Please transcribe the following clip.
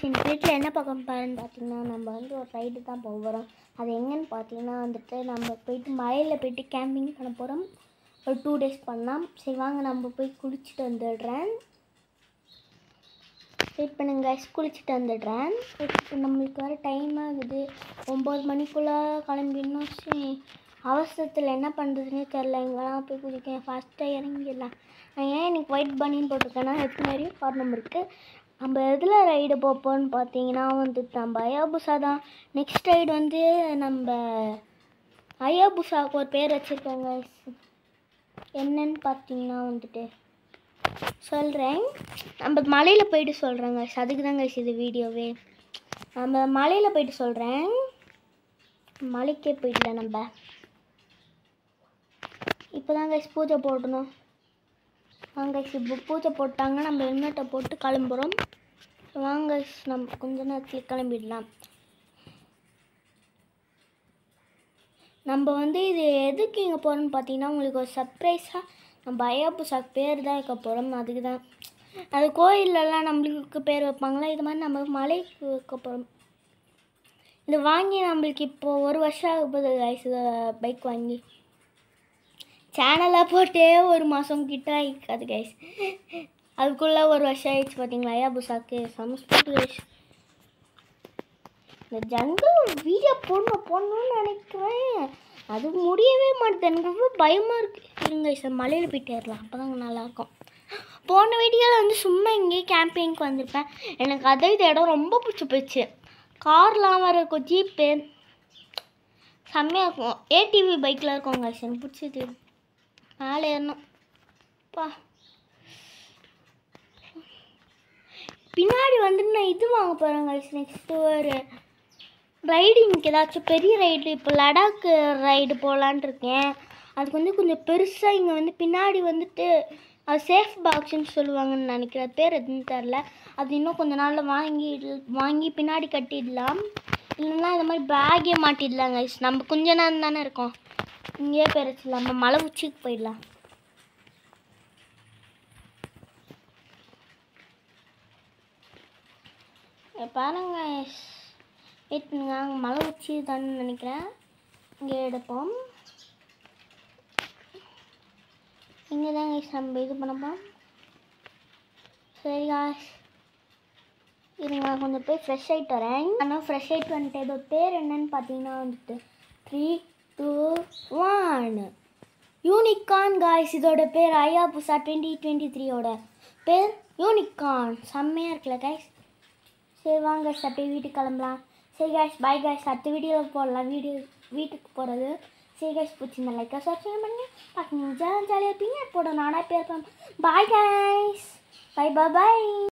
இந்த வீட்டில் என்ன பார்க்க பாருன்னு பார்த்தீங்கன்னா நம்ம வந்து ஒரு ரைடு தான் போக போகிறோம் அது எங்கன்னு பார்த்தீங்கன்னா வந்துட்டு நம்ம போயிட்டு மலையில் போயிட்டு கேம்பிங் பண்ண போகிறோம் ஒரு டூ டேஸ் பண்ணலாம் சரி வாங்க நம்ம போய் குளிச்சுட்டு வந்துடுறேன் வெயிட் பண்ணுங்க guys, குளிச்சுட்டு வந்துடுறேன் இப்போ நம்மளுக்கு வர டைம் ஆகுது ஒம்பது மணிக்குள்ளே கிளம்பிடணும் சரி அவசரத்தில் என்ன பண்ணுறதுனே தெரில எங்கெல்லாம் போய் குதிக்கேன் ஃபாஸ்ட்டாக இறங்கிடலாம் நான் ஏன் எனக்கு ஒயிட் பனின்னு போட்டிருக்கேன்னா எத்தனை காரணம் இருக்குது நம்ம எதில் ரைடு போப்போம்னு பார்த்தீங்கன்னா வந்து நம்ம அயாபுசா தான் நெக்ஸ்ட் ரைடு வந்து நம்ம அயாபுசாவுக்கு ஒரு பேர் வச்சுருக்கோங்க என்னன்னு பார்த்தீங்கன்னா வந்துட்டு சொல்கிறேன் நம்ம மலையில் போயிட்டு சொல்கிறேங்க அதுக்கு தாங்க இது வீடியோவே நம்ம மலையில் போயிட்டு சொல்கிறேன் மலைக்கே போயிடல நம்ம இப்போ தான் கைஸ் பூஜை போடணும் வாங்க guys, இப்போ பூஜை போட்டாங்க நம்ம ஹெல்மெட்டை போட்டு கிளம்புறோம் வாங்க guys, நம்ம கொஞ்ச நேரத்தில் கிளம்பிடலாம் நம்ம வந்து இது எதுக்கு இங்கே போகிறோம்னு பார்த்தீங்கன்னா உங்களுக்கு ஒரு சர்ப்ரைஸாக நம்ம அய்யப்புசாக்கு பேர் தான் வைக்க போகிறோம் அதுக்கு தான் அது கோயிலெல்லாம் நம்மளுக்கு பேர் வைப்பாங்களா இது மாதிரி நம்ம மலைக்கு வைக்க போகிறோம் இது வாங்கி நம்மளுக்கு இப்போது ஒரு வருஷம் ஆக போகுது கைஸ் பைக் வாங்கி சேனலாக போட்டே ஒரு மாதம் கிட்ட ஆகிக்காது கைஸ் அதுக்குள்ளே ஒரு வருஷம் ஆயிடுச்சு பார்த்தீங்களா அய்யாபுசாக்கு சமஸ்பூட் கைஸ் இந்த ஜங்கிள் வீடியோ போடணும் போடணும்னு நினைக்கிறேன் அது முடியவே மாட்டேது எனக்கு ரொம்ப பயமாக இருக்குது இருங்க சார் மலையில் போயிட்டு ஏறலாம் அப்போ தாங்க நல்லாயிருக்கும் போன வீடியோவில் வந்து சும்மா இங்கேயே கேம்பிங்க்கு வந்திருப்பேன் எனக்கு அதே இந்த இடம் ரொம்ப பிடிச்சி போச்சு கார்லாம் வர இருக்கும் ஜீப்பு செம்மையாக இருக்கும் ஏடிவி பைக்கில் இருக்கும் guys எனக்கு பிடிச்சது மேலே ஏறணும் பா பின்னாடி வந்து நான் இது வாங்க போகிறேன் guys நெக்ஸ்ட்டு ஒரு ரைடிங்க்கு ஏதாச்சும் பெரிய ரைடு இப்போ லடாக்கு ரைடு போகலான்ட்டு இருக்கேன் அதுக்கு வந்து கொஞ்சம் பெருசாக இங்கே வந்து பின்னாடி வந்துட்டு அது சேஃப் பாக்ஸ்ன்னு சொல்லுவாங்கன்னு நினைக்கிறேன் அது பேர் எதுன்னு தெரில அது இன்னும் கொஞ்ச நாளில் வாங்கி வாங்கி பின்னாடி கட்டிடலாம் இல்லைன்னா இந்த மாதிரி பேக்கே மாட்டிடலாம் guys நம்ம கொஞ்ச நேரம் தானே இருக்கோம் இங்கேயே பெருச்சிடலாம் நம்ம மலை உச்சிக்கு போயிடலாம் இங்க பாருங்க வெயிட் பண்ணுங்க அங்கே மலை உச்சி தான் நினைக்கிறேன் இங்கே எடுப்போம் இங்கே தான் guys நம்ம இது பண்ணப்போம் சரி காஸ் இருங்க நான் கொஞ்சம் போய் ஃப்ரெஷ் ஆகிட்டு வரேன் ஆனால் ஃப்ரெஷ் ஆகிட்டு வந்துட்டு இதோட பேர் என்னன்னு பார்த்தீங்கன்னா வந்துட்டு three two one unicorn guys இதோட பேர் ஐயா புசா டுவெண்ட்டி டுவெண்ட்டி த்ரீயோட பேர் யூனிகான் செம்மையாக இருக்குல்ல காய்ஸ் சரி வாங்க guys, அப்படியே வீட்டுக்கு கிளம்பலாம் சரி காய்ஸ் பாய் காய்ஸ் அடுத்த வீடியோவில் போடலாம் வீடியோ வீட்டுக்கு போகிறது சரி காய்ஸ் பிடிச்சிருந்தா லைக்காக சப்ஸ்கிரைப் பண்ணி பார்க்கணும் ஜாலியாக ஜாலியாக இருப்பீங்க போட நானாக பேர் பாய் காய்ஸ் பை பாய்